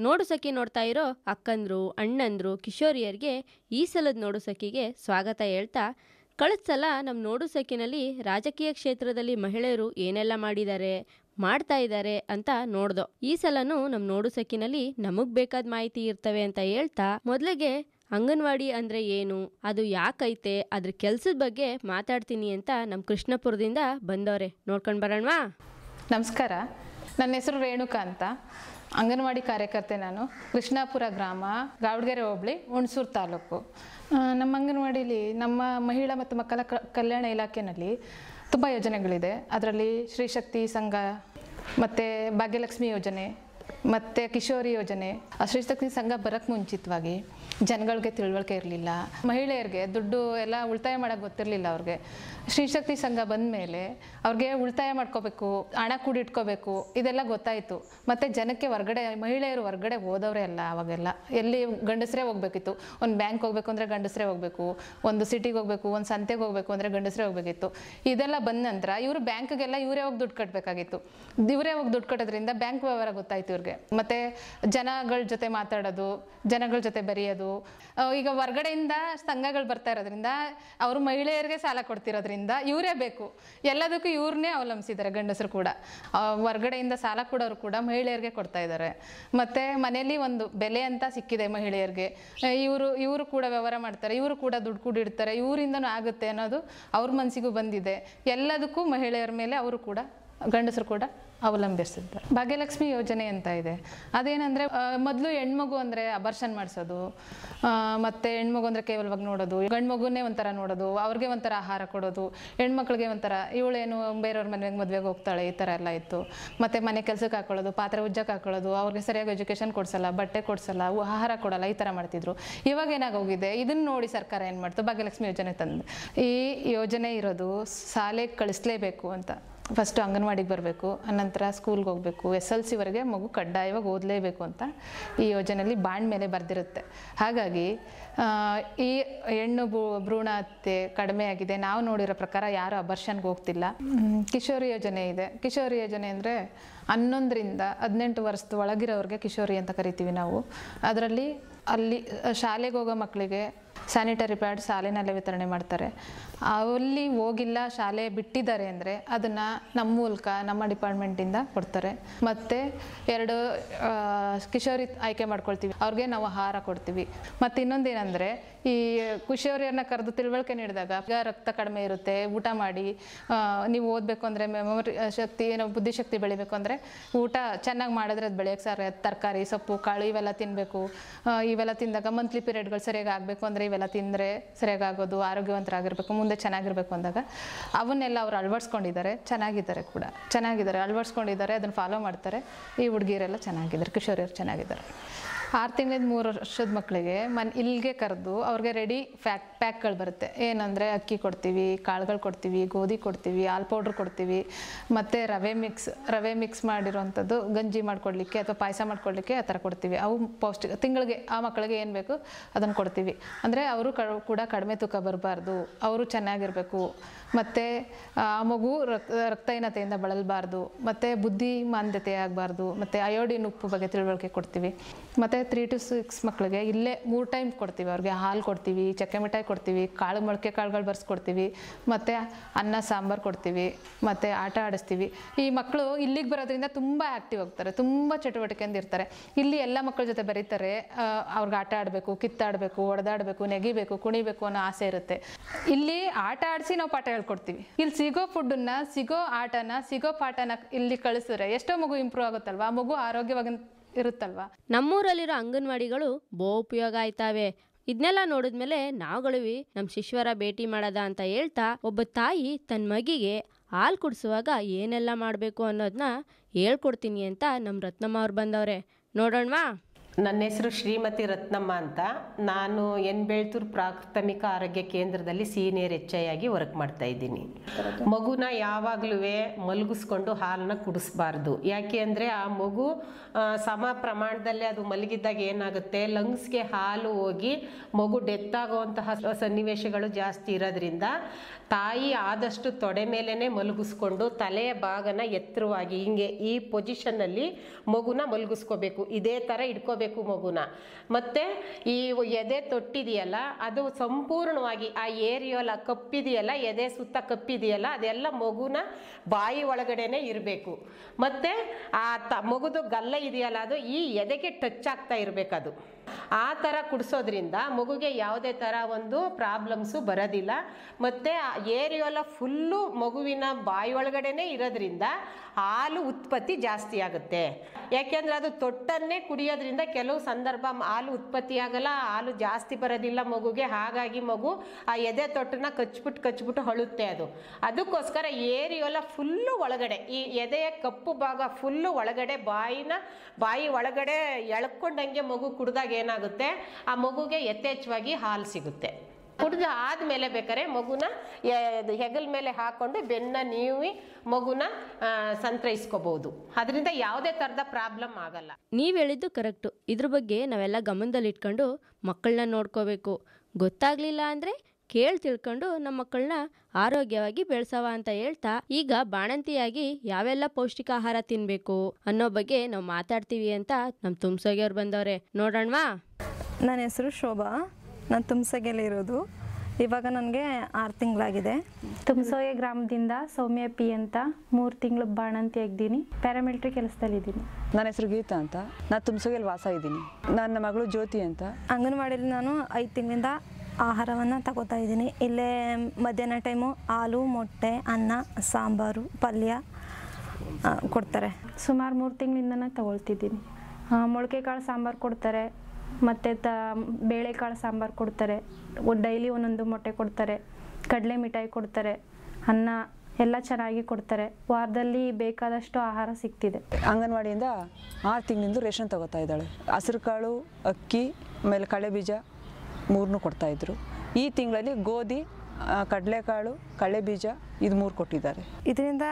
ನೋಡು ಸಖಿ ನೋಡ್ತಾ ಇರೋ ಅಕ್ಕಂದ್ರು ಅಣ್ಣಂದ್ರು ಕಿಶೋರಿಯರಿಗೆ ಈ ಸಲದ ನೋಡು ಸಖಿಗೆ ಸ್ವಾಗತ ಹೇಳ್ತಾ ಕಳೆದ ಸಲ ನಮ್ಮ ನೋಡು ಸಖಿನಲ್ಲಿ ರಾಜಕೀಯ ಕ್ಷೇತ್ರದಲ್ಲಿ ಮಹಿಳೆಯರು ಏನೆಲ್ಲ ಮಾಡಿದ್ದಾರೆ ಮಾಡ್ತಾ ಇದ್ದಾರೆ ಅಂತ ನೋಡ್ದೋ ಈ ಸಲನೂ ನಮ್ಮ ನೋಡು ಸಖಿನಲ್ಲಿ ನಮಗ್ ಬೇಕಾದ ಮಾಹಿತಿ ಇರ್ತವೆ ಅಂತ ಹೇಳ್ತಾ ಮೊದಲಿಗೆ ಅಂಗನವಾಡಿ ಅಂದ್ರೆ ಏನು ಅದು ಯಾಕೈತೆ ಅದ್ರ ಕೆಲ್ಸದ ಬಗ್ಗೆ ಮಾತಾಡ್ತೀನಿ ಅಂತ ನಮ್ಮ ಕೃಷ್ಣಪುರದಿಂದ ಬಂದವ್ರೆ ನೋಡ್ಕೊಂಡ್ ಬರೋಣವಾ ನಮಸ್ಕಾರ ನನ್ನ ಹೆಸರು ರೇಣುಕಾ ಅಂತ ಅಂಗನವಾಡಿ ಕಾರ್ಯಕರ್ತೆ ನಾನು ಕೃಷ್ಣಾಪುರ ಗ್ರಾಮ ಗಾವಡಗೆರೆ ಹೋಬಳಿ ಹುಣಸೂರು ತಾಲೂಕು ಆ, ನಮ್ಮ ಅಂಗನವಾಡಿಲಿ ನಮ್ಮ ಮಹಿಳಾ ಮತ್ತು ಮಕ್ಕಳ ಕ- ಕಲ್ಯಾಣ ಇಲಾಖೆಯಲ್ಲಿ ತುಂಬ ಯೋಜನೆಗಳಿದೆ ಅದರಲ್ಲಿ ಶ್ರೀಶಕ್ತಿ ಸಂಘ ಮತ್ತು ಭಾಗ್ಯಲಕ್ಷ್ಮಿ ಯೋಜನೆ ಮತ್ತು ಕಿಶೋರಿ ಯೋಜನೆ ಆ ಶ್ರೀಶಕ್ತಿ ಸಂಘ ಬರೋಕ್ಕೆ ಮುಂಚಿತವಾಗಿ ಜನಗಳಿಗೆ ತಿಳುವಳಿಕೆ ಇರಲಿಲ್ಲ ಮಹಿಳೆಯರಿಗೆ ದುಡ್ಡು ಎಲ್ಲ ಉಳಿತಾಯ ಮಾಡೋಕ್ಕೆ ಗೊತ್ತಿರಲಿಲ್ಲ ಅವ್ರಿಗೆ ಶ್ರೀಶಕ್ತಿ ಸಂಘ ಬಂದ ಮೇಲೆ ಅವ್ರಿಗೆ ಉಳಿತಾಯ ಮಾಡ್ಕೋಬೇಕು ಹಣ ಕೂಡಿಟ್ಕೋಬೇಕು ಇದೆಲ್ಲ ಗೊತ್ತಾಯಿತು ಮತ್ತು ಜನಕ್ಕೆ ಹೊರ್ಗಡೆ ಮಹಿಳೆಯರು ಹೊರ್ಗಡೆ ಹೋದವರೇ ಅಲ್ಲ ಅವಾಗೆಲ್ಲ ಎಲ್ಲಿ ಗಂಡಸರೇ ಹೋಗ್ಬೇಕಿತ್ತು ಒಂದು ಬ್ಯಾಂಕ್ ಹೋಗ್ಬೇಕು ಅಂದರೆ ಗಂಡಸರೇ ಹೋಗ್ಬೇಕು ಒಂದು ಸಿಟಿಗೆ ಹೋಗ್ಬೇಕು ಒಂದು ಸಂತೆಗೆ ಹೋಗ್ಬೇಕು ಅಂದರೆ ಗಂಡಸರೇ ಹೋಗ್ಬೇಕಿತ್ತು ಇದೆಲ್ಲ ಬಂದ ನಂತರ ಇವರು ಬ್ಯಾಂಕ್ಗೆಲ್ಲ ಇವರೇ ಹೋಗಿ ದುಡ್ಡು ಕಟ್ಟಬೇಕಾಗಿತ್ತು ಇವರೇ ಹೋಗಿ ದುಡ್ಡು ಕಟ್ಟೋದ್ರಿಂದ ಬ್ಯಾಂಕ್ ವ್ಯವಹಾರ ಗೊತ್ತಾಯ್ತು ಇವ್ರಿಗೆ ಮತ್ತು ಜನಗಳ ಜೊತೆ ಮಾತಾಡೋದು ಜನಗಳ ಜೊತೆ ಬೆರೆಯೋದು ಆ, ಈಗ ಹೊರ್ಗಡೆಯಿಂದ ಸಂಘಗಳು ಬರ್ತಾ ಇರೋದ್ರಿಂದ ಅವರು ಮಹಿಳೆಯರಿಗೆ ಸಾಲ ಕೊಡ್ತಿರೋದ್ರಿಂದ ಇವರೇ ಬೇಕು ಎಲ್ಲದಕ್ಕೂ ಇವ್ರನ್ನೇ ಅವಲಂಬಿಸಿದ್ದಾರೆ ಗಂಡಸರು ಕೂಡ ಆ, ಹೊರ್ಗಡೆಯಿಂದ ಸಾಲ ಕೊಡೋರು ಕೂಡ ಮಹಿಳೆಯರಿಗೆ ಕೊಡ್ತಾ ಇದ್ದಾರೆ ಮತ್ತು ಮನೆಯಲ್ಲಿ ಒಂದು ಬೆಲೆ ಅಂತ ಸಿಕ್ಕಿದೆ ಮಹಿಳೆಯರಿಗೆ ಇವರು ಇವರು ಕೂಡ ವ್ಯವಹಾರ ಮಾಡ್ತಾರೆ ಇವರು ಕೂಡ ದುಡ್ಡು ಕೂಡಿಡ್ತಾರೆ ಇವರಿಂದನೂ ಆಗುತ್ತೆ ಅನ್ನೋದು ಅವ್ರ ಮನಸ್ಸಿಗೂ ಬಂದಿದೆ ಎಲ್ಲದಕ್ಕೂ ಮಹಿಳೆಯರ ಮೇಲೆ ಅವರು ಕೂಡ ಗಂಡಸರು ಕೂಡ ಅವಲಂಬಿಸಿದ್ದಾರೆ ಭಾಗ್ಯಲಕ್ಷ್ಮಿ ಯೋಜನೆ ಅಂತ ಇದೆ ಅದೇನಂದರೆ ಮೊದಲು ಹೆಣ್ಮಗು ಅಂದರೆ ಅಬರ್ಷನ್ ಮಾಡಿಸೋದು ಮತ್ತು ಹೆಣ್ಮಗು ಅಂದರೆ ಕೇವಲವಾಗಿ ನೋಡೋದು ಗಂಡು ಮಗುನೇ ಒಂಥರ ನೋಡೋದು ಅವ್ರಿಗೆ ಒಂಥರ ಆಹಾರ ಕೊಡೋದು ಹೆಣ್ಮಕ್ಳಿಗೆ ಒಂಥರ ಇವಳೇನು ಬೇರೆಯವ್ರ ಮನೆಗೆ ಮದುವೆಗೆ ಹೋಗ್ತಾಳೆ ಈ ಥರ ಎಲ್ಲ ಇತ್ತು ಮತ್ತು ಮನೆ ಕೆಲಸಕ್ಕೆ ಹಾಕೊಳ್ಳೋದು ಪಾತ್ರೆ ಉಜ್ಜಕ್ಕೆ ಹಾಕೊಳ್ಳೋದು ಅವ್ರಿಗೆ ಸರಿಯಾಗಿ ಎಜುಕೇಷನ್ ಕೊಡ್ಸಲ್ಲ ಬಟ್ಟೆ ಕೊಡ್ಸಲ್ಲ ಅವು ಆಹಾರ ಕೊಡಲ್ಲ ಈ ಥರ ಮಾಡ್ತಿದ್ರು ಇವಾಗ ಏನಾಗೋಗಿದೆ ಇದನ್ನ ನೋಡಿ ಸರ್ಕಾರ ಏನು ಮಾಡ್ತು ಭಾಗ್ಯಲಕ್ಷ್ಮಿ ಯೋಜನೆ ತಂದು ಈ ಯೋಜನೆ ಇರೋದು ಶಾಲೆಗೆ ಕಳಿಸ್ಲೇಬೇಕು ಅಂತ ಫಸ್ಟು ಅಂಗನವಾಡಿಗೆ ಬರಬೇಕು ಅನಂತರ ಸ್ಕೂಲ್ಗೆ ಹೋಗಬೇಕು ಎಸ್ ಎಲ್ ಸಿವರೆಗೆ ಮಗು ಕಡ್ಡಾಯವಾಗಿ ಓದಲೇಬೇಕು ಅಂತ ಈ ಯೋಜನೆಯಲ್ಲಿ ಬಾಂಡ್ ಮೇಲೆ ಬರೆದಿರುತ್ತೆ ಹಾಗಾಗಿ ಆ, ಈ ಹೆಣ್ಣು ಭೂ- ಭ್ರೂಣ ಹತ್ಯೆ ಕಡಿಮೆ ಆಗಿದೆ ನಾವು ನೋಡಿರೋ ಪ್ರಕಾರ ಯಾರು ಅಬರ್ಷನ್ಗೆ ಹೋಗ್ತಿಲ್ಲ ಹ್ಮ್, ಕಿಶೋರಿ ಯೋಜನೆ ಇದೆ ಕಿಶೋರಿ ಯೋಜನೆ ಅಂದರೆ ಹನ್ನೊಂದರಿಂದ ಹದಿನೆಂಟು ವರ್ಷದ ಒಳಗಿರೋರಿಗೆ ಕಿಶೋರಿ ಅಂತ ಕರಿತೀವಿ ನಾವು ಅದರಲ್ಲಿ ಅಲ್ಲಿ ಶಾಲೆಗೆ ಹೋಗೋ ಮಕ್ಕಳಿಗೆ ಸ್ಯಾನಿಟರಿ ಪ್ಯಾಡ್ ಶಾಲೆನಲ್ಲೇ ವಿತರಣೆ ಮಾಡ್ತಾರೆ ಅಲ್ಲಿ ಹೋಗಿಲ್ಲ ಶಾಲೆ ಬಿಟ್ಟಿದ್ದಾರೆ ಅಂದರೆ ಅದನ್ನು ನಮ್ಮ ಮೂಲಕ ನಮ್ಮ ಡಿಪಾರ್ಟ್ಮೆಂಟಿಂದ ಕೊಡ್ತಾರೆ ಮತ್ತು ಎರಡು ಆ, ಕಿಶೋರಿ ಆಯ್ಕೆ ಮಾಡ್ಕೊಳ್ತೀವಿ ಅವ್ರಿಗೆ ನಾವು ಆಹಾರ ಕೊಡ್ತೀವಿ ಮತ್ತು ಇನ್ನೊಂದೇನೆಂದರೆ ಈ ಕಿಶೋರಿಯರನ್ನ ಕರೆದು ತಿಳುವಳಿಕೆ ನೀಡಿದಾಗ ಈಗ ರಕ್ತ ಕಡಿಮೆ ಇರುತ್ತೆ ಊಟ ಮಾಡಿ ಆ, ನೀವು ಓದಬೇಕು ಅಂದರೆ ಮೆಮೊರಿ ಶಕ್ತಿ ಏನೋ ಬುದ್ಧಿಶಕ್ತಿ ಬೆಳಿಬೇಕು ಅಂದರೆ ಊಟ ಚೆನ್ನಾಗಿ ಮಾಡಿದ್ರೆ ಅದು ಬೆಳೆಯೋಕ್ಕೆ ಸರ್ ತರಕಾರಿ ಸೊಪ್ಪು ಕಾಳು ಇವೆಲ್ಲ ತಿನ್ನಬೇಕು ಇವೆಲ್ಲ ತಿಂದಾಗ ಮಂತ್ಲಿ ಪೀರಿಯಡ್ಗಳು ಸರಿಯಾಗಿ ಆಗಬೇಕು ಅಂದರೆ ಇವೆಲ್ಲ ತಿಂದರೆ ಸರಿಯಾಗಿ ಆಗೋದು ಆರೋಗ್ಯವಂತರಾಗಿರ್ಬೇಕು ಮುಂದೆ ಚೆನ್ನಾಗಿರ್ಬೇಕು ಅಂದಾಗ ಅವನ್ನೆಲ್ಲ ಅವ್ರು ಅಳವಡಿಸ್ಕೊಂಡಿದ್ದಾರೆ ಚೆನ್ನಾಗಿದ್ದಾರೆ ಕೂಡ ಚೆನ್ನಾಗಿದ್ದಾರೆ ಅಳವಡಿಸ್ಕೊಂಡಿದ್ದಾರೆ ಅದನ್ನು ಫಾಲೋ ಮಾಡ್ತಾರೆ ಈ ಹುಡುಗಿಯರೆಲ್ಲ ಚೆನ್ನಾಗಿದ್ದಾರೆ ಕಿಶೋರಿಯರು ಚೆನ್ನಾಗಿದ್ದಾರೆ ಆರು ತಿಂಗಳಿಂದ ಮೂರು ವರ್ಷದ ಮಕ್ಕಳಿಗೆ ಮನ್ ಇಲ್ಲಿಗೆ ಕರೆದು ಅವ್ರಿಗೆ ರೆಡಿ ಫ್ಯಾಕ್ ಪ್ಯಾಕ್ಗಳು ಬರುತ್ತೆ ಏನಂದರೆ ಅಕ್ಕಿ ಕೊಡ್ತೀವಿ ಕಾಳುಗಳು ಕೊಡ್ತೀವಿ ಗೋಧಿ ಕೊಡ್ತೀವಿ ಹಾಲು ಪೌಡ್ರ್ ಕೊಡ್ತೀವಿ ಮತ್ತು ರವೆ ಮಿಕ್ಸ್ ರವೆ ಮಿಕ್ಸ್ ಮಾಡಿರೋವಂಥದ್ದು ಗಂಜಿ ಮಾಡ್ಕೊಡ್ಲಿಕ್ಕೆ ಅಥವಾ ಪಾಯಸ ಮಾಡ್ಕೊಡ್ಲಿಕ್ಕೆ ಆ ಥರ ಕೊಡ್ತೀವಿ ಅವು ಪೌಷ್ಟಿಕ ತಿಂಗಳಿಗೆ ಆ ಮಕ್ಕಳಿಗೆ ಏನು ಬೇಕು ಅದನ್ನು ಕೊಡ್ತೀವಿ ಅಂದರೆ ಅವರು ಕೂಡ ಕಡಿಮೆ ತೂಕ ಬರಬಾರ್ದು ಅವರು ಚೆನ್ನಾಗಿರಬೇಕು ಮತ್ತು ಆ ಮಗು ರಕ್ ರಕ್ತಹೀನತೆಯಿಂದ ಬಳಲಬಾರ್ದು ಮತ್ತು ಬುದ್ಧಿ ಮಾಂದ್ಯತೆ ಆಗಬಾರ್ದು ಮತ್ತು ಅಯೋಡಿನ್ ಉಪ್ಪು ಬಗ್ಗೆ ತಿಳುವಳಿಕೆ ಕೊಡ್ತೀವಿ ಮತ್ತು ತ್ರೀ ಟು ಸಿಕ್ಸ್ ಮಕ್ಕಳಿಗೆ ಇಲ್ಲೇ ಮೂರು ಟೈಮ್ ಕೊಡ್ತೀವಿ ಅವ್ರಿಗೆ ಹಾಲು ಕೊಡ್ತೀವಿ ಚಕ್ಕೆ ಮಿಠಾಯಿ ಕೊಡ್ತೀವಿ ಕಾಳು ಮೊಳಕೆ ಕಾಳುಗಳು ಬರ್ಸ್ಕೊಡ್ತೀವಿ ಮತ್ತು ಅನ್ನ ಸಾಂಬಾರು ಕೊಡ್ತೀವಿ ಮತ್ತು ಆಟ ಆಡಿಸ್ತೀವಿ ಈ ಮಕ್ಕಳು ಇಲ್ಲಿಗೆ ಬರೋದ್ರಿಂದ ತುಂಬ ಆ್ಯಕ್ಟಿವ್ ಆಗ್ತಾರೆ ತುಂಬ ಚಟುವಟಿಕೆಯಿಂದ ಇರ್ತಾರೆ ಇಲ್ಲಿ ಎಲ್ಲ ಮಕ್ಕಳ ಜೊತೆ ಬೆರೀತಾರೆ ಆ, ಅವ್ರಿಗೆ ಆಟ ಆಡಬೇಕು ಕಿತ್ತಾಡಬೇಕು ಹೊಡೆದಾಡಬೇಕು ನೆಗಿಬೇಕು ಕುಣಿಬೇಕು ಅನ್ನೋ ಆಸೆ ಇರುತ್ತೆ ಇಲ್ಲಿ ಆಟ ಆಡಿಸಿ ನಾವು ಪಾಠ ಹೇಳ್ಕೊಡ್ತೀವಿ ಇಲ್ಲಿ ಸಿಗೋ ಫುಡ್ಡನ್ನ ಸಿಗೋ ಆಟನ ಸಿಗೋ ಪಾಠನ ಇಲ್ಲಿ ಕಳಿಸಿದ್ರೆ ಎಷ್ಟೋ ಮಗು ಇಂಪ್ರೂವ್ ಆಗುತ್ತಲ್ವಾ ಆ ಮಗು ಆರೋಗ್ಯವಾಗಿ ಇರುತ್ತಲ್ವಾ ನಮ್ಮೂರಲ್ಲಿರೋ ಅಂಗನವಾಡಿಗಳು ಬೋ ಉಪಯೋಗ ಆಯ್ತಾವೆ ಇದನ್ನೆಲ್ಲ ನೋಡಿದ್ಮೇಲೆ ನಾವುಗಳಿವಿ ನಮ್ಮ ಶಿಶ್ವರ ಭೇಟಿ ಮಾಡದ ಅಂತ ಹೇಳ್ತಾ ಒಬ್ಬ ತಾಯಿ ತನ್ನ ಮಗಿಗೆ ಹಾಲು ಕುಡಿಸುವಾಗ ಏನೆಲ್ಲ ಮಾಡಬೇಕು ಅನ್ನೋದನ್ನ ಹೇಳ್ಕೊಡ್ತೀನಿ ಅಂತ ನಮ್ಮ ರತ್ನಮ್ಮ ಅವ್ರು ಬಂದವ್ರೆ ನೋಡೋಣವಾ ನನ್ನ ಹೆಸರು ಶ್ರೀಮತಿ ರತ್ನಮ್ಮ ಅಂತ ನಾನು ಎನ್ ಬೆಳ್ತೂರು ಪ್ರಾಥಮಿಕ ಆರೋಗ್ಯ ಕೇಂದ್ರದಲ್ಲಿ ಸೀನಿಯರ್ ಎಚ್ ಐ ಆಗಿ ವರ್ಕ್ ಮಾಡ್ತಾ ಇದ್ದೀನಿ ಮಗುನ ಯಾವಾಗಲೂ ಮಲಗಿಸ್ಕೊಂಡು ಹಾಲನ್ನ ಕುಡಿಸ್ಬಾರ್ದು ಯಾಕೆ ಅಂದರೆ ಆ ಮಗು ಆ, ಸಮ ಪ್ರಮಾಣದಲ್ಲಿ ಅದು ಮಲಗಿದ್ದಾಗ ಏನಾಗುತ್ತೆ ಲಂಗ್ಸ್ಗೆ ಹಾಲು ಹೋಗಿ ಮಗು ಡೆತ್ ಆಗುವಂತಹ ಸನ್ನಿವೇಶಗಳು ಜಾಸ್ತಿ ಇರೋದ್ರಿಂದ ತಾಯಿ ಆದಷ್ಟು ತೊಡೆ ಮೇಲೇ ಮಲಗಿಸ್ಕೊಂಡು ತಲೆಯ ಭಾಗನ ಎತ್ತರವಾಗಿ ಹಿಂಗೆ ಈ ಪೊಸಿಷನ್ನಲ್ಲಿ ಮಗುನ ಮಲಗಿಸ್ಕೋಬೇಕು ಇದೇ ಥರ ಇಟ್ಕೋಬೇಕು ಮಗುನ ಮತ್ತು ಈ ಎದೆ ತೊಟ್ಟಿದೆಯಲ್ಲ ಅದು ಸಂಪೂರ್ಣವಾಗಿ ಆ ಏರಿಯೋಲ ಕಪ್ಪಿದೆಯಲ್ಲ ಎದೆ ಸುತ್ತ ಕಪ್ಪಿದೆಯಲ್ಲ ಅದೆಲ್ಲ ಮಗುನ ಬಾಯಿ ಒಳಗಡೆನೆ ಇರಬೇಕು ಮತ್ತು ಆ ತ ಮಗುದು ಗಲ್ಲ ಇದೆಯಲ್ಲ ಅದು ಈ ಎದೆಗೆ ಟಚ್ ಆಗ್ತಾ ಇರಬೇಕದು ಆ ಥರ ಕುಡಿಸೋದ್ರಿಂದ ಮಗುಗೆ ಯಾವುದೇ ಥರ ಒಂದು ಪ್ರಾಬ್ಲಮ್ಸು ಬರೋದಿಲ್ಲ ಮತ್ತು ಆ ಏರಿಯೋಲ ಫುಲ್ಲು ಮಗುವಿನ ಬಾಯಿ ಒಳಗಡೆನೇ ಇರೋದ್ರಿಂದ ಹಾಲು ಉತ್ಪತ್ತಿ ಜಾಸ್ತಿ ಆಗುತ್ತೆ ಯಾಕೆಂದರೆ ಅದು ತೊಟ್ಟನ್ನೇ ಕುಡಿಯೋದ್ರಿಂದ ಕೆಲವು ಸಂದರ್ಭ ಮ- ಹಾಲು ಉತ್ಪತ್ತಿ ಆಗಲ್ಲ ಹಾಲು ಜಾಸ್ತಿ ಬರೋದಿಲ್ಲ ಮಗುಗೆ ಹಾಗಾಗಿ ಮಗು ಆ ಎದೆ ತೊಟ್ಟನ್ನ ಕಚ್ಬಿಟ್ಟು ಕಚ್ಬಿಟ್ಟು ಹಳುತ್ತೆ ಅದು ಅದಕ್ಕೋಸ್ಕರ ಏರಿಯೋಲ ಫುಲ್ಲು ಒಳಗಡೆ ಈ ಎದೆಯ ಕಪ್ಪು ಭಾಗ ಫುಲ್ಲು ಒಳಗಡೆ ಬಾಯಿನ ಬಾಯಿ ಒಳಗಡೆ ಎಳ್ಕೊಂಡಂಗೆ ಮಗು ಕುಡ್ದಾಗ ಏನಾಗುತ್ತೆ ಆ ಮಗುಗೆ ಯಥೇಚ್ಛವಾಗಿ ಹಾಲು ಸಿಗುತ್ತೆ ಕುಡ್ದು ಆದಮೇಲೆ ಬೇಕಾದ್ರೆ ಮಗುನ ಎ- ಹೆಗಲ ಮೇಲೆ ಹಾಕೊಂಡು ಬೆನ್ನ ನೀವಿ ಮಗುನ ಆ, ಸಂತೈಸ್ಕೋಬಹುದು ಅದರಿಂದ ಯಾವುದೇ ಥರದ ಪ್ರಾಬ್ಲಮ್ ಆಗಲ್ಲ ನೀವು ಹೇಳಿದ್ದು ಕರೆಕ್ಟು ಇದ್ರ ಬಗ್ಗೆ ನಾವೆಲ್ಲ ಗಮನದಲ್ಲಿಟ್ಕೊಂಡು ಮಕ್ಕಳನ್ನ ನೋಡ್ಕೋಬೇಕು ಗೊತ್ತಾಗ್ಲಿಲ್ಲ ಅಂದರೆ ಕೇಳಿ ತಿಳ್ಕೊಂಡು ನಮ್ಮ ಮಕ್ಕಳನ್ನ ಆರೋಗ್ಯವಾಗಿ ಬೆಳೆಸವ ಅಂತ ಹೇಳ್ತಾ ಈಗ ಬಾಣಂತಿಯಾಗಿ ಯಾವೆಲ್ಲ ಪೌಷ್ಟಿಕ ಆಹಾರ ತಿನ್ನಬೇಕು ಅನ್ನೋ ಬಗ್ಗೆ ನಾವು ಮಾತಾಡ್ತೀವಿ ಅಂತ ನಮ್ಮ ತುಮ್ಸೋಗಿಯವ್ರು ಬಂದವ್ರೆ ನೋಡೋಣವಾ ನನ್ನ ಹೆಸರು ಶೋಭಾ ನಾನು ತುಮ್ಸಗೆಯಲ್ಲಿ ಇರೋದು ಇವಾಗ ನನಗೆ ಆರು ತಿಂಗಳಾಗಿದೆ ತುಮಸೋಗೆ ಗ್ರಾಮದಿಂದ ಸೌಮ್ಯ ಪಿ ಅಂತ ಮೂರು ತಿಂಗಳು ಬಾಣಂತಿ ಆಗಿದ್ದೀನಿ ಪ್ಯಾರಾಮಿಲಿಟ್ರಿ ಕೆಲಸದಲ್ಲಿದ್ದೀನಿ ನನ್ನ ಹೆಸರು ಗೀತಾ ಅಂತ ನಾನು ತುಮಸೂರಲ್ಲಿ ವಾಸ ಇದ್ದೀನಿ ನನ್ನ ಮಗಳು ಜ್ಯೋತಿ ಅಂತ ಅಂಗನವಾಡಿಲಿ ನಾನು ಐದು ತಿಂಗಳಿಂದ ಆಹಾರವನ್ನು ತಗೋತಾ ಇದ್ದೀನಿ ಇಲ್ಲೇ ಮಧ್ಯಾಹ್ನ ಟೈಮು ಹಾಲು ಮೊಟ್ಟೆ ಅನ್ನ ಸಾಂಬಾರು ಪಲ್ಯ ಆ, ಕೊಡ್ತಾರೆ ಸುಮಾರು ಮೂರು ತಿಂಗಳಿಂದನೇ ತಗೊಳ್ತಿದ್ದೀನಿ ಆ, ಮೊಳಕೆ ಕಾಳು ಸಾಂಬಾರು ಕೊಡ್ತಾರೆ ಮತ್ತು ತ ಬೇಳೆಕಾಳು ಸಾಂಬಾರು ಕೊಡ್ತಾರೆ ಡೈಲಿ ಒಂದೊಂದು ಮೊಟ್ಟೆ ಕೊಡ್ತಾರೆ ಕಡಲೆ ಮಿಠಾಯಿ ಕೊಡ್ತಾರೆ ಅನ್ನ ಎಲ್ಲ ಚೆನ್ನಾಗಿ ಕೊಡ್ತಾರೆ ವಾರದಲ್ಲಿ ಬೇಕಾದಷ್ಟು ಆಹಾರ ಸಿಗ್ತಿದೆ ಅಂಗನವಾಡಿಯಿಂದ ಆರು ತಿಂಗಳಿಂದ ರೇಷನ್ ತಗೋತಾ ಇದ್ದಾಳೆ ಹಸಿರು ಕಾಳು ಅಕ್ಕಿ ಆಮೇಲೆ ಕಳೆ ಬೀಜ ಮೂರನ್ನೂ ಕೊಡ್ತಾಯಿದ್ರು ಈ ತಿಂಗಳಲ್ಲಿ ಗೋಧಿ ಆ, ಕಡಲೆಕಾಳು ಕಳೆ ಬೀಜ ಇದು ಮೂರು ಕೊಟ್ಟಿದ್ದಾರೆ ಇದರಿಂದ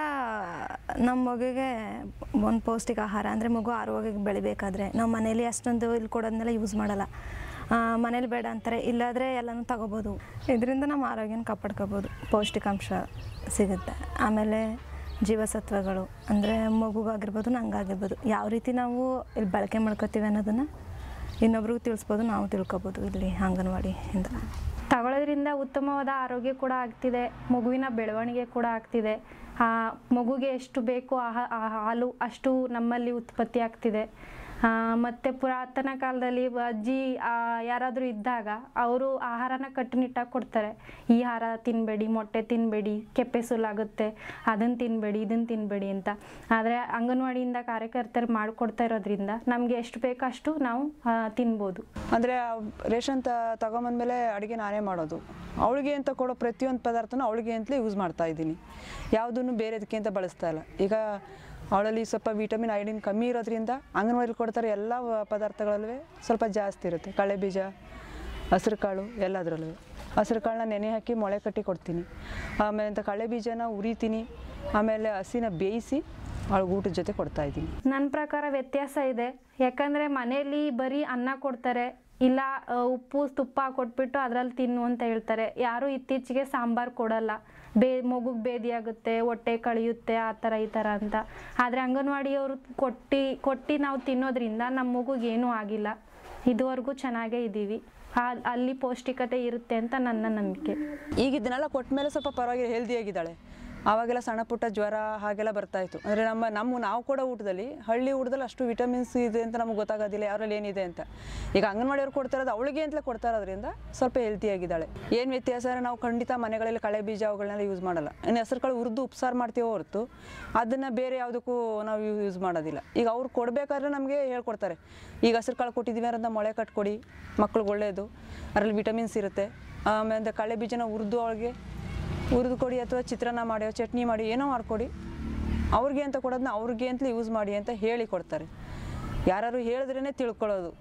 ನಮ್ಮ ಮಗುಗೆ ಒಂದು ಪೌಷ್ಟಿಕ ಆಹಾರ ಅಂದರೆ ಮಗು ಆರೋಗ್ಯವಾಗಿ ಬೆಳಿಬೇಕಾದ್ರೆ ನಾವು ಮನೇಲಿ ಅಷ್ಟೊಂದು ಇಲ್ಲಿ ಕೊಡೋದನ್ನೆಲ್ಲ ಯೂಸ್ ಮಾಡಲ್ಲ ಮನೇಲಿ ಬೇಡ ಅಂತಾರೆ ಇಲ್ಲಾದರೆ ಎಲ್ಲನೂ ತಗೋಬೋದು ಇದರಿಂದ ನಮ್ಮ ಆರೋಗ್ಯನ ಕಾಪಾಡ್ಕೋಬೋದು ಪೌಷ್ಟಿಕಾಂಶ ಸಿಗುತ್ತೆ ಆಮೇಲೆ ಜೀವಸತ್ವಗಳು ಅಂದರೆ ಮಗುಗಾಗಿರ್ಬೋದು ನಂಗಾಗಿರ್ಬೋದು ಯಾವ ರೀತಿ ನಾವು ಇಲ್ಲಿ ಬಳಕೆ ಮಾಡ್ಕೋತೀವಿ ಅನ್ನೋದನ್ನು ಇನ್ನೊಬ್ರಿಗೂ ತಿಳಿಸ್ಬೋದು ನಾವು ತಿಳ್ಕೊಬೋದು ಇಲ್ಲಿ ಅಂಗನವಾಡಿಯಿಂದ ತಗೊಳ್ಳೋದ್ರಿಂದ ಉತ್ತಮವಾದ ಆರೋಗ್ಯ ಕೂಡ ಆಗ್ತಿದೆ ಮಗುವಿನ ಬೆಳವಣಿಗೆ ಕೂಡ ಆಗ್ತಿದೆ ಆ ಮಗುಗೆ ಎಷ್ಟು ಬೇಕು ಆಹಾ ಆ ಹಾಲು ಅಷ್ಟು ನಮ್ಮಲ್ಲಿ ಉತ್ಪತ್ತಿ ಆಗ್ತಿದೆ ಆ, ಮತ್ತೆ ಪುರಾತನ ಕಾಲದಲ್ಲಿ ಅಜ್ಜಿ ಆ, ಯಾರಾದರೂ ಇದ್ದಾಗ ಅವರು ಆಹಾರನ ಕಟ್ಟುನಿಟ್ಟಾಗಿ ಕೊಡ್ತಾರೆ ಈ ಆಹಾರ ತಿನ್ನಬೇಡಿ ಮೊಟ್ಟೆ ತಿನ್ನಬೇಡಿ ಕೆಪ್ಪೆ ಸುಲಾಗುತ್ತೆ ಅದನ್ನು ತಿನ್ನಬೇಡಿ ಇದನ್ನು ತಿನ್ನಬೇಡಿ ಅಂತ ಆದರೆ ಅಂಗನವಾಡಿಯಿಂದ ಕಾರ್ಯಕರ್ತರು ಮಾಡಿಕೊಡ್ತಾ ಇರೋದ್ರಿಂದ ನಮಗೆ ಎಷ್ಟು ಬೇಕೋ ಅಷ್ಟು ನಾವು ಆ, ತಿನ್ಬೋದು ಅಂದರೆ ರೇಷನ್ ತ ತಗೊಂಬಂದ್ಮೇಲೆ ಅಡುಗೆ ನಾನೇ ಮಾಡೋದು ಅವಳಿಗೆ ಅಂತ ಕೊಡೋ ಪ್ರತಿಯೊಂದು ಪದಾರ್ಥನೂ ಅವಳಿಗೆ ಅಂತಲೇ ಯೂಸ್ ಮಾಡ್ತಾ ಇದ್ದೀನಿ ಯಾವುದನ್ನು ಬೇರೆದಕ್ಕೆ ಅಂತ ಬಳಸ್ತಾ ಇಲ್ಲ ಈಗ ಅವಳಲ್ಲಿ ಸ್ವಲ್ಪ ವಿಟಮಿನ್ ಐಡಿನ್ ಕಮ್ಮಿ ಇರೋದ್ರಿಂದ ಅಂಗನವಾಡಿಲಿ ಕೊಡ್ತಾರೆ ಎಲ್ಲ ಪದಾರ್ಥಗಳಲ್ಲೂ ಸ್ವಲ್ಪ ಜಾಸ್ತಿ ಇರುತ್ತೆ ಕಳೆ ಬೀಜ ಹಸಿರು ಕಾಳು ಎಲ್ಲದರಲ್ಲೂ ಹಸಿರು ಕಾಳನ್ನ ನೆನೆ ಹಾಕಿ ಮೊಳೆ ಕಟ್ಟಿ ಕೊಡ್ತೀನಿ ಆಮೇಲೆ ಅಂತ ಕಳೆ ಬೀಜನ ಉರಿತೀನಿ ಆಮೇಲೆ ಹಸಿನ ಬೇಯಿಸಿ ಅವಳಿಗೆ ಊಟದ ಜೊತೆ ಕೊಡ್ತಾ ಇದ್ದೀನಿ ನನ್ನ ಪ್ರಕಾರ ವ್ಯತ್ಯಾಸ ಇದೆ ಯಾಕಂದರೆ ಮನೆಯಲ್ಲಿ ಬರೀ ಅನ್ನ ಕೊಡ್ತಾರೆ ಇಲ್ಲ ಆ, ಉಪ್ಪು ತುಪ್ಪ ಕೊಟ್ಬಿಟ್ಟು ಅದರಲ್ಲಿ ತಿನ್ನು ಅಂತ ಹೇಳ್ತಾರೆ ಯಾರು ಇತ್ತೀಚೆಗೆ ಸಾಂಬಾರು ಕೊಡಲ್ಲ ಬೇ ಮಗುಗೆ ಬೇದಿ ಆಗುತ್ತೆ ಹೊಟ್ಟೆ ಕಳಿಯುತ್ತೆ ಆ ಥರ ಈ ಥರ ಅಂತ ಆದರೆ ಅಂಗನವಾಡಿಯವರು ಕೊಟ್ಟು ಕೊಟ್ಟು ನಾವು ತಿನ್ನೋದ್ರಿಂದ ನಮ್ಮ ಮಗುಗೆ ಏನೂ ಆಗಿಲ್ಲ ಇದುವರೆಗೂ ಚೆನ್ನಾಗೇ ಇದ್ದೀವಿ ಆ- ಅಲ್ಲಿ ಪೌಷ್ಟಿಕತೆ ಇರುತ್ತೆ ಅಂತ ನನ್ನ ನಂಬಿಕೆ ಈಗ ಇದನ್ನೆಲ್ಲ ಕೊಟ್ಟ ಮೇಲೆ ಸ್ವಲ್ಪ ಪರವಾಗಿ ಹೆಲ್ದಿಯಾಗಿದ್ದಾಳೆ ಆವಾಗೆಲ್ಲ ಸಣ್ಣ ಪುಟ್ಟ ಜ್ವರ ಹಾಗೆಲ್ಲ ಬರ್ತಾಯಿತ್ತು ಅಂದರೆ ನಮ್ಮ ನಮ್ಮ ನಾವು ಕೊಡೋ ಊಟದಲ್ಲಿ ಹಳ್ಳಿ ಊಟದಲ್ಲಿ ಅಷ್ಟು ವಿಟಮಿನ್ಸ್ ಇದೆ ಅಂತ ನಮಗೆ ಗೊತ್ತಾಗೋದಿಲ್ಲ ಯಾರಲ್ಲಿ ಏನಿದೆ ಅಂತ ಈಗ ಅಂಗನವಾಡಿಯವ್ರು ಕೊಡ್ತಾ ಇರೋದು ಅವಳಿಗೆ ಅಂತಲೇ ಕೊಡ್ತಾ ಇರೋದ್ರಿಂದ ಸ್ವಲ್ಪ ಹೆಲ್ತಿಯಾಗಿದ್ದಾಳೆ ಏನು ವ್ಯತ್ಯಾಸ ಅಂದರೆ ನಾವು ಖಂಡಿತ ಮನೆಗಳಲ್ಲಿ ಕಳೆ ಬೀಜ ಅವುಗಳನ್ನೆಲ್ಲ ಯೂಸ್ ಮಾಡಲ್ಲ ಇನ್ನು ಹೆಸರು ಕಾಳು ಹುರಿದು ಉಪ್ಸಾರು ಮಾಡ್ತೀವೋ ಹೊರತು ಅದನ್ನು ಬೇರೆ ಯಾವುದಕ್ಕೂ ನಾವು ಯೂಸ್ ಮಾಡೋದಿಲ್ಲ ಈಗ ಅವ್ರು ಕೊಡಬೇಕಾದ್ರೆ ನಮಗೆ ಹೇಳ್ಕೊಡ್ತಾರೆ ಈಗ ಹಸಿರು ಕಾಳು ಕೊಟ್ಟಿದ್ದೀವಿ ಅನ್ನೋದನ್ನ ಮೊಳೆ ಕಟ್ಕೊಡಿ ಮಕ್ಳಿಗೆ ಒಳ್ಳೆಯದು ಅದರಲ್ಲಿ ವಿಟಮಿನ್ಸ್ ಇರುತ್ತೆ ಆಮೇಲೆ ಕಳೆ ಬೀಜನ ಹುರಿದು ಅವಳಿಗೆ ಹುರಿದು ಕೊಡಿ ಅಥವಾ ಚಿತ್ರಾನ್ನ ಮಾಡಿ ಚಟ್ನಿ ಮಾಡಿ ಏನೋ ಮಾಡಿಕೊಡಿ ಅವ್ರಿಗೆ ಅಂತ ಕೊಡೋದನ್ನ ಅವ್ರಿಗೆ ಅಂತಲೇ ಯೂಸ್ ಮಾಡಿ ಅಂತ ಹೇಳಿ ಕೊಡ್ತಾರೆ ಯಾರು ಹೇಳಿದ್ರೇ ತಿಳ್ಕೊಳ್ಳೋದು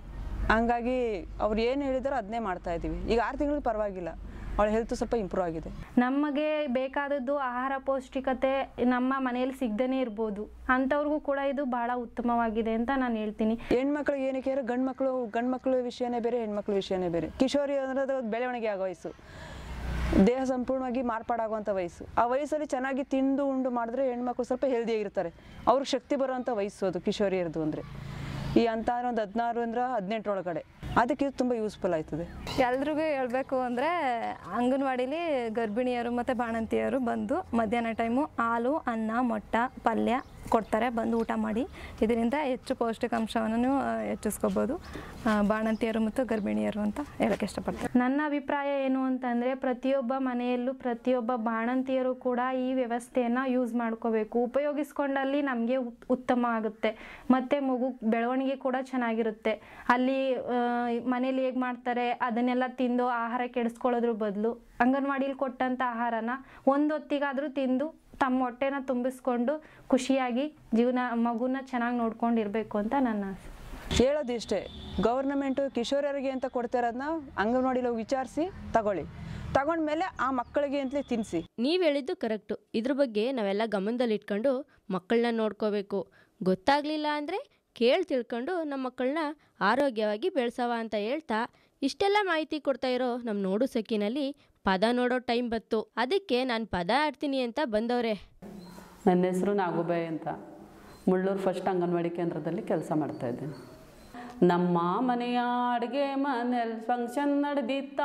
ಹಂಗಾಗಿ ಅವ್ರು ಏನು ಹೇಳಿದಾರೋ ಅದನ್ನೇ ಮಾಡ್ತಾ ಇದ್ದೀವಿ ಈಗ ಆರು ತಿಂಗಳು ಪರವಾಗಿಲ್ಲ ಅವಳ ಹೆಲ್ತ್ ಸ್ವಲ್ಪ ಇಂಪ್ರೂವ್ ಆಗಿದೆ ನಮಗೆ ಬೇಕಾದದ್ದು ಆಹಾರ ಪೌಷ್ಟಿಕತೆ ನಮ್ಮ ಮನೆಯಲ್ಲಿ ಸಿಗದೇ ಇರ್ಬೋದು ಅಂಥವ್ರಿಗೂ ಕೂಡ ಇದು ಬಹಳ ಉತ್ತಮವಾಗಿದೆ ಅಂತ ನಾನು ಹೇಳ್ತೀನಿ ಹೆಣ್ಮಕ್ಳಿಗೆ ಏನಕ್ಕೆ ಅಂದ್ರೆ ಗಂಡು ಮಕ್ಕಳು ಗಂಡು ಮಕ್ಕಳು ವಿಷಯನೇ ಬೇರೆ ಹೆಣ್ಮಕ್ಳ ವಿಷಯನೇ ಬೇರೆ ಕಿಶೋರಿ ಅನ್ನೋದು ಬೆಳವಣಿಗೆ ಆಗೋ ವಯಸ್ಸು ದೇಹ ಸಂಪೂರ್ಣವಾಗಿ ಮಾರ್ಪಾಡಾಗುವಂಥ ವಯಸ್ಸು ಆ ವಯಸ್ಸಲ್ಲಿ ಚೆನ್ನಾಗಿ ತಿಂದು ಉಂಡು ಮಾಡಿದ್ರೆ ಹೆಣ್ಮಕ್ಳು ಸ್ವಲ್ಪ ಹೆಲ್ದಿಯಾಗಿರ್ತಾರೆ ಅವ್ರಿಗೆ ಶಕ್ತಿ ಬರುವಂಥ ವಯಸ್ಸು ಅದು ಕಿಶೋರಿಯರದು ಅಂದರೆ ಈ ಅಂತ ಒಂದು ಹದಿನಾರು ಅಂದ್ರೆ ಹದಿನೆಂಟರೊಳಗಡೆ ಅದಕ್ಕೆ ಇದು ತುಂಬ ಯೂಸ್ಫುಲ್ ಆಯ್ತದೆ ಎಲ್ರಿಗೂ ಹೇಳಬೇಕು ಅಂದರೆ ಅಂಗನವಾಡೀಲಿ ಗರ್ಭಿಣಿಯರು ಮತ್ತು ಬಾಣಂತಿಯರು ಬಂದು ಮಧ್ಯಾಹ್ನ ಟೈಮು ಹಾಲು ಅನ್ನ ಮೊಟ್ಟೆ ಪಲ್ಯ ಕೊಡ್ತಾರೆ ಬಂದು ಊಟ ಮಾಡಿ ಇದರಿಂದ ಹೆಚ್ಚು ಪೌಷ್ಟಿಕಾಂಶವನ್ನು ಆ, ಹೆಚ್ಚಿಸ್ಕೋಬೋದು ಆ, ಬಾಣಂತಿಯರು ಮತ್ತು ಗರ್ಭಿಣಿಯರು ಅಂತ ಹೇಳಕ್ಕೆ ಇಷ್ಟಪಡ್ತೀನಿ ನನ್ನ ಅಭಿಪ್ರಾಯ ಏನು ಅಂತಂದರೆ ಪ್ರತಿಯೊಬ್ಬ ಮನೆಯಲ್ಲೂ ಪ್ರತಿಯೊಬ್ಬ ಬಾಣಂತಿಯರು ಕೂಡ ಈ ವ್ಯವಸ್ಥೆಯನ್ನು ಯೂಸ್ ಮಾಡ್ಕೋಬೇಕು ಉಪಯೋಗಿಸ್ಕೊಂಡಲ್ಲಿ ನಮಗೆ ಉತ್ತಮ ಆಗುತ್ತೆ ಮತ್ತು ಮಗು ಬೆಳವಣಿಗೆ ಕೂಡ ಚೆನ್ನಾಗಿರುತ್ತೆ ಅಲ್ಲಿ ಆ, ಮನೇಲಿ ಹೇಗೆ ಮಾಡ್ತಾರೆ ಅದನ್ನೆಲ್ಲ ತಿಂದು ಆಹಾರ ಕೆಡಿಸ್ಕೊಳ್ಳೋದ್ರ ಬದಲು ಅಂಗನವಾಡಿಲಿ ಕೊಟ್ಟಂಥ ಆಹಾರನ ಒಂದೊತ್ತಿಗಾದರೂ ತಿಂದು ತಮ್ಮ ಹೊಟ್ಟೆನ ತುಂಬಿಸ್ಕೊಂಡು ಖುಷಿಯಾಗಿ ಜೀವನ ಮಗುನ ಚೆನ್ನಾಗಿ ನೋಡ್ಕೊಂಡಿರ್ಬೇಕು ಅಂತ ನನ್ನ ಆಸೆ ಹೇಳೋದು ಇಷ್ಟೇ ಗೌರ್ನಮೆಂಟು ಕಿಶೋರಿಯರಿಗೆ ಅಂತ ಕೊಡ್ತಾ ಇರೋದನ್ನ ಅಂಗನವಾಡಿಲಿ ಹೋಗಿ ವಿಚಾರಿಸಿ ತಗೊಳ್ಳಿ ತಗೊಂಡ್ಮೇಲೆ ಆ ಮಕ್ಕಳಿಗೆ ಅಂತಲೇ ತಿನ್ನಿಸಿ ನೀವು ಹೇಳಿದ್ದು ಕರೆಕ್ಟು ಇದ್ರ ಬಗ್ಗೆ ನಾವೆಲ್ಲ ಗಮನದಲ್ಲಿಟ್ಕೊಂಡು ಮಕ್ಕಳನ್ನ ನೋಡ್ಕೋಬೇಕು ಗೊತ್ತಾಗಲಿಲ್ಲ ಅಂದರೆ ಕೇಳಿ ತಿಳ್ಕೊಂಡು ನಮ್ಮ ಮಕ್ಕಳನ್ನ ಆರೋಗ್ಯವಾಗಿ ಬೆಳೆಸವ ಅಂತ ಹೇಳ್ತಾ ಇಷ್ಟೆಲ್ಲ ಮಾಹಿತಿ ಕೊಡ್ತಾ ಇರೋ ನಮ್ಮ ನೋಡು ಸಖಿನಲ್ಲಿ ಪದ ನೋಡೋ ಟೈಮ್ ಬತ್ತು ಅದಕ್ಕೆ ನಾನು ಪದ ಆಡ್ತೀನಿ ಅಂತ ಬಂದವ್ರೆ ನನ್ನ ಹೆಸರು ನಾಗುಬಾಯಿ ಅಂತ ಮುಳ್ಳೂರು ಫಸ್ಟ್ ಅಂಗನವಾಡಿ ಕೇಂದ್ರದಲ್ಲಿ ಕೆಲಸ ಮಾಡ್ತಾ ಇದ್ದೇನೆ ನಮ್ಮ ಮನೆಯ ಅಡುಗೆ ಮನೆಯಲ್ಲಿ ಫಂಕ್ಷನ್ ನಡೆದಿತ್ತ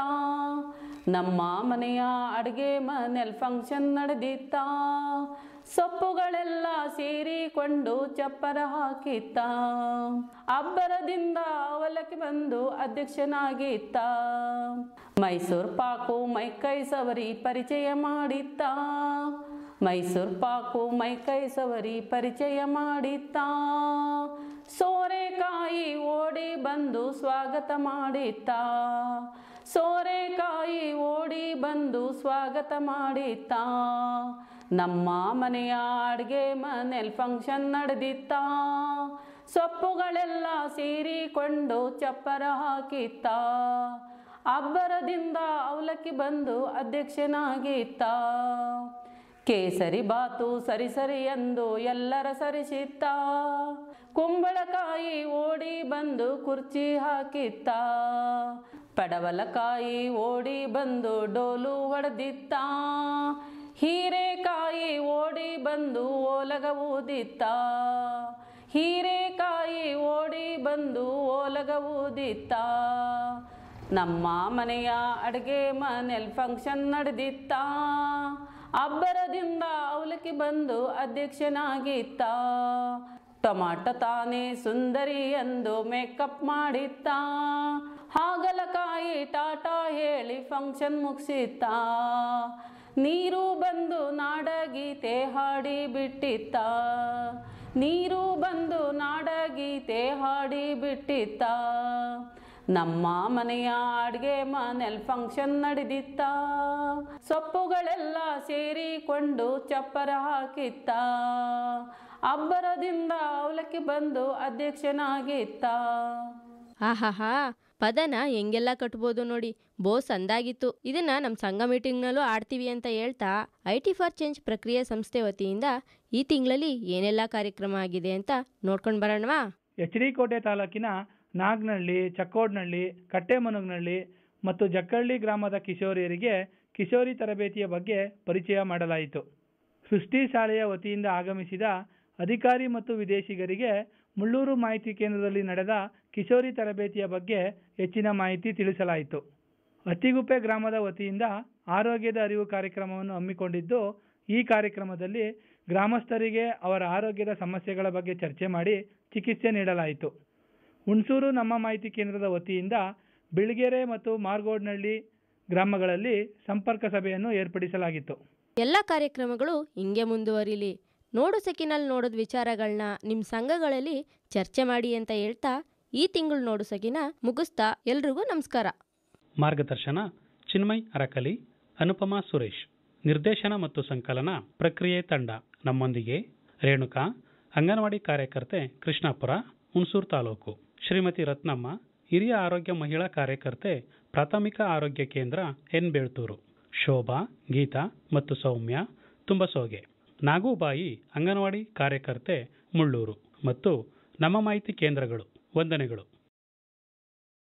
ನಮ್ಮ ಮನೆಯ ಅಡುಗೆ ಮನೆಯಲ್ಲಿ ಫಂಕ್ಷನ್ ನಡೆದಿತ್ತ ಸೊಪ್ಪುಗಳೆಲ್ಲ ಸೇರಿಕೊಂಡು ಚಪ್ಪರ ಹಾಕಿತ್ತ ಅಬ್ಬರದಿಂದ ಅವಲಕ್ಕಿ ಬಂದು ಅಧ್ಯಕ್ಷನಾಗಿತ್ತ ಮೈಸೂರು ಪಾಕು ಮೈಕೈ ಸವರಿ ಪರಿಚಯ ಮಾಡಿತ್ತ ಮೈಸೂರು ಪಾಕು ಮೈಕೈ ಸವರಿ ಪರಿಚಯ ಮಾಡಿತ್ತ ಸೋರೆಕಾಯಿ ಓಡಿ ಬಂದು ಸ್ವಾಗತ ಮಾಡಿತ್ತ ಸೋರೆಕಾಯಿ ಓಡಿ ಬಂದು ಸ್ವಾಗತ ಮಾಡಿತ್ತ ನಮ್ಮ ಮನೆಯ ಅಡುಗೆ ಮನೇಲಿ ಫಂಕ್ಷನ್ ನಡೆದಿತ್ತ ಸೊಪ್ಪುಗಳೆಲ್ಲ ಸೇರಿಕೊಂಡು ಚಪ್ಪರ ಹಾಕಿತ್ತ ಅಬ್ಬರದಿಂದ ಅವಲಕ್ಕಿ ಬಂದು ಅಧ್ಯಕ್ಷನಾಗಿತ್ತ ಕೇಸರಿ ಬಾತು ಸರಿ ಸರಿ ಎಂದು ಎಲ್ಲರ ಸರಿಸಿತ್ತ ಕುಂಬಳಕಾಯಿ ಓಡಿ ಬಂದು ಕುರ್ಚಿ ಹಾಕಿತ್ತ ಪಡವಲಕಾಯಿ ಓಡಿ ಬಂದು ಡೋಲು ಹೊಡೆದಿತ್ತ ಹೀರೆಕಾಯಿ ಓಡಿ ಬಂದು ಓಲಗ ಊದಿತ್ತ ಹೀರೆಕಾಯಿ ಓಡಿ ಬಂದು ಓಲಗ ಊದಿತ್ತ ನಮ್ಮ ಮನೆಯ ಅಡುಗೆ ಮನೇಲಿ ಫಂಕ್ಷನ್ ನಡೆದಿತ್ತ ಅಬ್ಬರದಿಂದ ಅವಲಕ್ಕಿ ಬಂದು ಅಧ್ಯಕ್ಷನಾಗಿತ್ತ ಟೊಮಾಟೊ ತಾನೇ ಸುಂದರಿ ಎಂದು ಮೇಕಪ್ ಮಾಡಿತ್ತ ಹಾಗಲಕಾಯಿ ಟಾಟಾ ಹೇಳಿ ಫಂಕ್ಷನ್ ಮುಗಿಸಿತ್ತ ನೀರು ಬಂದು ನಾಡಗೀತೆ ಹಾಡಿ ಬಿಟ್ಟಿತ್ತ ನೀರು ಬಂದು ನಾಡಗೀತೆ ಹಾಡಿ ಬಿಟ್ಟಿತ್ತ ನಮ್ಮ ಮನೆಯ ಅಡುಗೆ ಮನೇಲಿ ಫಂಕ್ಷನ್ ನಡೆದಿತ್ತ ಸೊಪ್ಪುಗಳೆಲ್ಲ ಸೇರಿಕೊಂಡು ಚಪ್ಪರ ಹಾಕಿತ್ತ ಅಬ್ಬರದಿಂದ ಅವಲಕ್ಕಿ ಬಂದು ಅಧ್ಯಕ್ಷನಾಗಿತ್ತ ಆಹಾಹಾ ಪದನ ಹೆಂಗೆಲ್ಲ ಕಟ್ಬೋದು ನೋಡಿ ಬೋಸ್ ಅಂದಾಗಿತ್ತು ಇದನ್ನ ನಮ್ಮ ಸಂಘ ಮೀಟಿಂಗ್ನಲ್ಲೂ ಆಡ್ತೀವಿ ಅಂತ ಹೇಳ್ತಾ ಐ ಟಿ ಫಾರ್ ಚೇಂಜ್ ಪ್ರಕ್ರಿಯೆ ಸಂಸ್ಥೆ ವತಿಯಿಂದ ಈ ತಿಂಗಳಲ್ಲಿ ಏನೆಲ್ಲ ಕಾರ್ಯಕ್ರಮ ಆಗಿದೆ ಅಂತ ನೋಡ್ಕೊಂಡು ಬರೋಣವಾ ಎಚ್ ಡಿ ಕೋಟೆ ತಾಲೂಕಿನ ನಾಗ್ನಹಳ್ಳಿ ಚಕ್ಕೋಡ್ನಹಳ್ಳಿ ಕಟ್ಟೆಮನುಗ್ನಹಳ್ಳಿ ಮತ್ತು ಜಕ್ಕಳ್ಳಿ ಗ್ರಾಮದ ಕಿಶೋರಿಯರಿಗೆ ಕಿಶೋರಿ ತರಬೇತಿಯ ಬಗ್ಗೆ ಪರಿಚಯ ಮಾಡಲಾಯಿತು ಸೃಷ್ಟಿ ಶಾಲೆಯ ವತಿಯಿಂದ ಆಗಮಿಸಿದ ಅಧಿಕಾರಿ ಮತ್ತು ವಿದೇಶಿಗರಿಗೆ ಮುಳ್ಳೂರು ಮಾಹಿತಿ ಕೇಂದ್ರದಲ್ಲಿ ನಡೆದ ಕಿಶೋರಿ ತರಬೇತಿಯ ಬಗ್ಗೆ ಹೆಚ್ಚಿನ ಮಾಹಿತಿ ತಿಳಿಸಲಾಯಿತು ಅತ್ತಿಗುಪ್ಪೆ ಗ್ರಾಮದ ವತಿಯಿಂದ ಆರೋಗ್ಯದ ಅರಿವು ಕಾರ್ಯಕ್ರಮವನ್ನು ಹಮ್ಮಿಕೊಂಡಿದ್ದು ಈ ಕಾರ್ಯಕ್ರಮದಲ್ಲಿ ಗ್ರಾಮಸ್ಥರಿಗೆ ಅವರ ಆರೋಗ್ಯದ ಸಮಸ್ಯೆಗಳ ಬಗ್ಗೆ ಚರ್ಚೆ ಮಾಡಿ ಚಿಕಿತ್ಸೆ ನೀಡಲಾಯಿತು ಹುಣಸೂರು ನಮ್ಮ ಮಾಹಿತಿ ಕೇಂದ್ರದ ವತಿಯಿಂದ ಬಿಳ್ಗೆರೆ ಮತ್ತು ಮಾರ್ಗೋಡ್ನಹಳ್ಳಿ ಗ್ರಾಮಗಳಲ್ಲಿ ಸಂಪರ್ಕ ಸಭೆಯನ್ನು ಏರ್ಪಡಿಸಲಾಗಿತ್ತು ಎಲ್ಲ ಕಾರ್ಯಕ್ರಮಗಳು ಹಿಂಗೆ ಮುಂದುವರಿಲಿ ನೋಡು ಸೆಕಿನಲ್ಲಿ ನೋಡೋದ್ ವಿಚಾರಗಳನ್ನ ನಿಮ್ಮ ಸಂಘಗಳಲ್ಲಿ ಚರ್ಚೆ ಮಾಡಿ ಅಂತ ಹೇಳ್ತಾ ಈ ತಿಂಗಳು ನೋಡು ಸೆಕಿನ ಮುಗಿಸ್ತಾ ಎಲ್ರಿಗೂ ನಮಸ್ಕಾರ ಮಾರ್ಗದರ್ಶನ ಚಿನ್ಮಯ್ ಅರಕಲಿ ಅನುಪಮಾ ಸುರೇಶ್ ನಿರ್ದೇಶನ ಮತ್ತು ಸಂಕಲನ ಪ್ರಕ್ರಿಯೆ ತಂಡ ನಮ್ಮೊಂದಿಗೆ ರೇಣುಕಾ ಅಂಗನವಾಡಿ ಕಾರ್ಯಕರ್ತೆ ಕೃಷ್ಣಾಪುರ ಹುಣಸೂರು ತಾಲೂಕು ಶ್ರೀಮತಿ ರತ್ನಮ್ಮ ಹಿರಿಯ ಆರೋಗ್ಯ ಮಹಿಳಾ ಕಾರ್ಯಕರ್ತೆ ಪ್ರಾಥಮಿಕ ಆರೋಗ್ಯ ಕೇಂದ್ರ ಎನ್ ಬೇಳ್ತೂರು ಶೋಭಾ ಗೀತಾ ಮತ್ತು ಸೌಮ್ಯ ತುಂಬಸೋಗೆ ನಾಗೂಬಾಯಿ ಅಂಗನವಾಡಿ ಕಾರ್ಯಕರ್ತೆ ಮುಳ್ಳೂರು ಮತ್ತು ನಮ್ಮ ಮಾಹಿತಿ ಕೇಂದ್ರಗಳು ವಂದನೆಗಳು